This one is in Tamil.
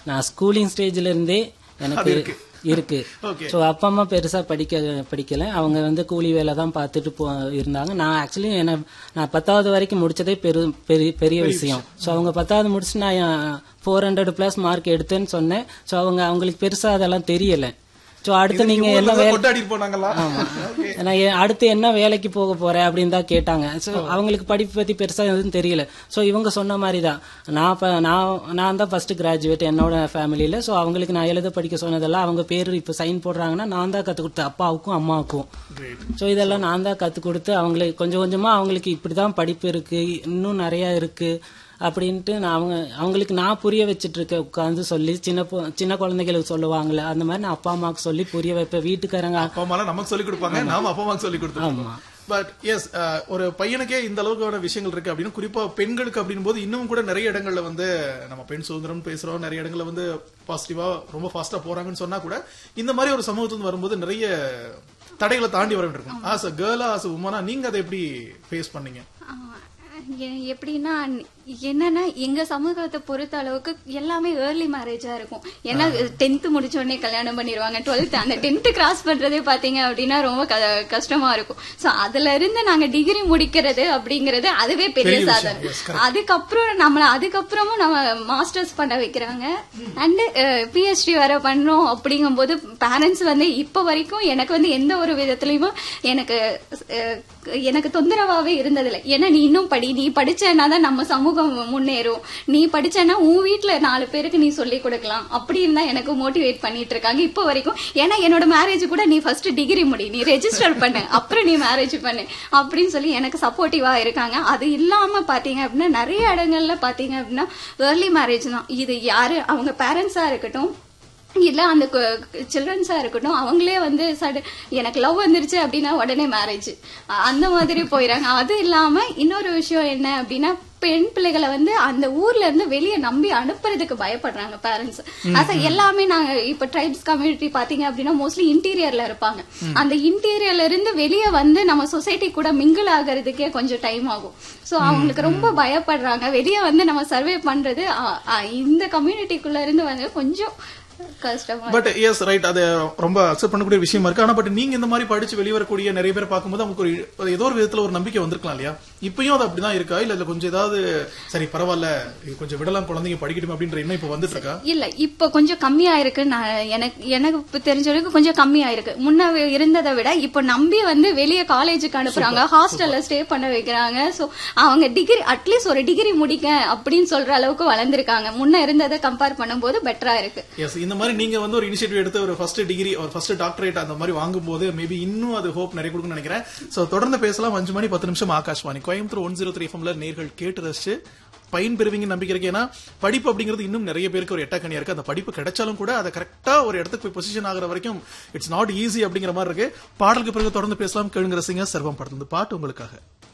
நான் ஸ்கூலிங் ஸ்டேஜ்ல இருந்தே எனக்கு இருக்கு Okay. ஸோ அப்பா அம்மா பெருசா படிக்க படிக்கல அவங்க வந்து கூலி வேலை தான் பார்த்துட்டு போ இருந்தாங்க நான் ஆக்சுவலி என்ன நான் பத்தாவது வரைக்கும் முடிச்சதே பெரு பெரிய பெரிய விஷயம் ஸோ அவங்க பத்தாவது முடிச்சு நான் ஃபோர் ஹண்ட்ரட் பிளஸ் மார்க் எடுத்தேன்னு சொன்னேன் ஸோ அவங்க அவங்களுக்கு பெருசா அதெல்லாம் தெரியல ஸோ அடுத்து நீங்க என்ன வேலை கொண்டாடி போனாங்களா நான் ஏ- அடுத்து என்ன வேலைக்கு போக போறேன் அப்படின்னு தான் கேட்டாங்க ஸோ அவங்களுக்கு படிப்பு பத்தி பெருசா எதுவும் தெரியல ஸோ இவங்க சொன்ன மாதிரி தான் நான் இப்ப- நான் நான் தான் ஃபர்ஸ்ட் கிராஜுவேட் என்னோட ஃபேமிலியில ஸோ அவங்களுக்கு நான் எழுத படிக்க சொன்னதெல்லாம் அவங்க பேர் இப்போ சைன் போடுறாங்கன்னா நான் தான் கற்றுக் கொடுத்தேன் அப்பாவுக்கும் அம்மாவுக்கும் ஸோ இதெல்லாம் நான் தான் கற்றுக் கொடுத்து அவங்களுக்கு கொஞ்சம் கொஞ்சமா அவங்களுக்கு இப்படிதான் படிப்பு இருக்கு இன்னும் நிறைய இருக்கு அப்படின்ட்டு நான் அவங்க அவங்களுக்கு நான் புரிய வச்சிட்டு இருக்கேன் உட்காந்து சொல்லி சின்ன பொ- சின்ன குழந்தைகளுக்கு சொல்லுவாங்கல்ல அந்த மாதிரி நான் அப்பா அம்மாவுக்கு சொல்லி புரிய வைப்பேன் வீட்டுக்காரங்க அப்பா அம்மா நமக்கு சொல்லி கொடுப்பாங்க நாம அப்பா அம்மாக்கு சொல்லி கொடுத்துருவோம் ஆமா. பட் எஸ் ஒரு பையனுக்கே இந்த அளவுக்கான விஷயங்கள் இருக்கு அப்படின்னு குறிப்பா பெண்களுக்கு அப்படின் போது இன்னும் கூட நிறைய இடங்கள்ல வந்து நம்ம பெண் சுதந்திரம் பேசுறோம் நிறைய இடங்கள்ல வந்து பாசிட்டிவா ரொம்ப ஃபாஸ்டா போறாங்கன்னு சொன்னா கூட இந்த மாதிரி ஒரு சமூகத்துல இருந்து வரும்போது நிறைய தடைகளை தாண்டி வர வேண்டியிருக்கும் as a Kerala as a உமனா நீங்க அதை எப்படி ஃபேஸ் பண்ணீங்க ஆஹ் எ- எப்படின்னா என்னன்னா எங்க சமூகத்தை பொறுத்த அளவுக்கு எல்லாமே ஏர்லி மேரேஜா இருக்கும் ஏன்னா டென்த் முடிச்ச உடனே கல்யாணம் பண்ணிடுவாங்க டுவெல்த் அந்த டென்த் கிராஸ் பண்றதே பாத்தீங்க அப்படின்னா ரொம்ப க- கஷ்டமா இருக்கும் சோ அதுல இருந்து நாங்க டிகிரி முடிக்கிறது அப்படிங்கறது அதுவே பெரிய பெரிய விஷயம். சாதனை Yes, அதுக்கப்புறம் நம்மள அதுக்கப்புறமும் நம்ம மாஸ்டர்ஸ் பண்ண வைக்கிறாங்க அண்ட் பிஹெச்டி வர பண்ணோம் அப்படிங்கும்போது பேரண்ட்ஸ் வந்து இப்ப வரைக்கும் எனக்கு வந்து எந்த ஒரு விதத்துலயும் எனக்கு அஹ், எனக்கு தொந்தரவாவே இருந்ததில்லை ஏன்னா நீ இன்னும் படி நீ படிச்சேன்னா தான் நம்ம சமூகம் முன்னேறும் நீ படிச்சேன்னா உன் வீட்ல நாலு பேருக்கு நீ சொல்லி கொடுக்கலாம் அப்படின்னு தான் எனக்கு மோட்டிவேட் பண்ணிட்டு இருக்காங்க இப்ப வரைக்கும் ஏன்னா என்னோட மேரேஜ் கூட நீ ஃபர்ஸ்ட் டிகிரி முடி நீ ரெஜிஸ்டர் பண்ணு அப்புறம் நீ மேரேஜ் பண்ணு அப்படின்னு சொல்லி எனக்கு சப்போர்ட்டிவா இருக்காங்க அது இல்லாம பாத்தீங்க அப்படின்னா நிறைய இடங்கள்ல பாத்தீங்க அப்படின்னா ஏர்லி மேரேஜ் தான் இது யாரு அவங்க பேரண்ட்ஸா இருக்கட்டும் இல்ல அந்த சில்ட்ரன்ஸா இருக்கட்டும் அவங்களே வந்து சடு எனக்கு லவ் வந்துருச்சு அப்படின்னா உடனே மேரேஜ் அந்த மாதிரி போயிறாங்க அது இல்லாம இன்னொரு விஷயம் என்ன அப்படின்னா பெண் பிள்ளைகளை வந்து அந்த ஊர்ல இருந்து வெளியே நம்பி அனுப்புறதுக்கு பயப்படுறாங்க பேரண்ட்ஸ் அச எல்லாமே நாங்க இப்ப ட்ரைப்ஸ் கம்யூனிட்டி பாத்தீங்க அப்படின்னா மோஸ்ட்லி இன்டீரியர்ல இருப்பாங்க அந்த இன்டீரியர்ல இருந்து வெளியே வந்து நம்ம சொசைட்டி கூட மிங்கிள் ஆகிறதுக்கே கொஞ்சம் டைம் ஆகும் சோ அவங்களுக்கு ரொம்ப பயப்படுறாங்க வெளியே வந்து நம்ம சர்வே பண்றது அ, அ, இந்த கம்யூனிட்டிக்குள்ள இருந்து வந்து கொஞ்சம் கஷ்டமா பட் எஸ் ரைட் அது ரொம்ப அக்செப்ட் பண்ணக்கூடிய விஷயமா இருக்கு ஆனா பட் நீங்க இந்த மாதிரி படிச்சு வெளிய வரக்கூடிய நிறைய பேர் பார்க்கும்போது அவங்களுக்கு ஒரு ஒரு ஏதோ ஒரு விதத்துல ஒரு நம்பிக்கை வந்திருக்கலாம் இல்லையா இப்பயும் அது அப்படிதான் இருக்கா இல்ல இல்ல கொஞ்சம் ஏதாவது சரி பரவாயில்ல இது கொஞ்சம் விடலாம் குழந்தைங்க படிக்கட்டும் அப்படின்ற எண்ணம் இப்ப வந்துட்டு இருக்கா இல்ல இப்ப கொஞ்சம் கம்மியா இருக்கு நான் எனக்கு எனக்கு இப்ப தெரிஞ்ச வரைக்கும் கொஞ்சம் கம்மியா இருக்கு முன்ன இருந்ததை விட இப்ப நம்பி வந்து வெளிய காலேஜுக்கு அனுப்புறாங்க ஹாஸ்டல்ல ஸ்டே பண்ண வைக்கிறாங்க சோ அவங்க டிகிரி அட்லீஸ்ட் ஒரு டிகிரி முடிக்க அப்படின்னு சொல்ற அளவுக்கு வளர்ந்திருக்காங்க முன்ன இருந்ததை கம்பேர் பண்ணும்போது பெட்டரா இருக்கு எஸ் இந்த மாதிரி நீங்க வந்து ஒரு இனிஷியேட்டிவ் எடுத்து ஒரு ஃபர்ஸ்ட் டிகிரி ஒரு ஃபர்ஸ்ட் டாக்டரேட் அந்த மாதிரி வாங்கும்போது மேபி இன்னும் அது ஹோப் நிறைய கொடுக்கும்னு நினைக்கிறேன் சோ தொடர்ந்து பேசலாம் அஞ்சு மணி பத்து நிமிஷம் Akashvani Coimbatore one zero three எஃப்எம்ல நேர்கள் கேட்டு ரசிச்சு பயன் பெறுவீங்க நம்பிக்கை இருக்கு ஏன்னா படிப்பு அப்படிங்கிறது இன்னும் நிறைய பேருக்கு ஒரு எட்டக்கணியா இருக்கு அந்த படிப்பு கிடைச்சாலும் கூட அதை கரெக்டா ஒரு இடத்துக்கு போய் பொசிஷன் ஆகிற வரைக்கும் இட்ஸ் நாட் ஈஸி அப்படிங்கிற மாதிரி இருக்கு பாடலுக்கு பிறகு தொடர்ந்து பேசலாம் கேளுங்கிற சிங்க சர்வம் படத்துல இருந்து பாட்டு உங்களுக்காக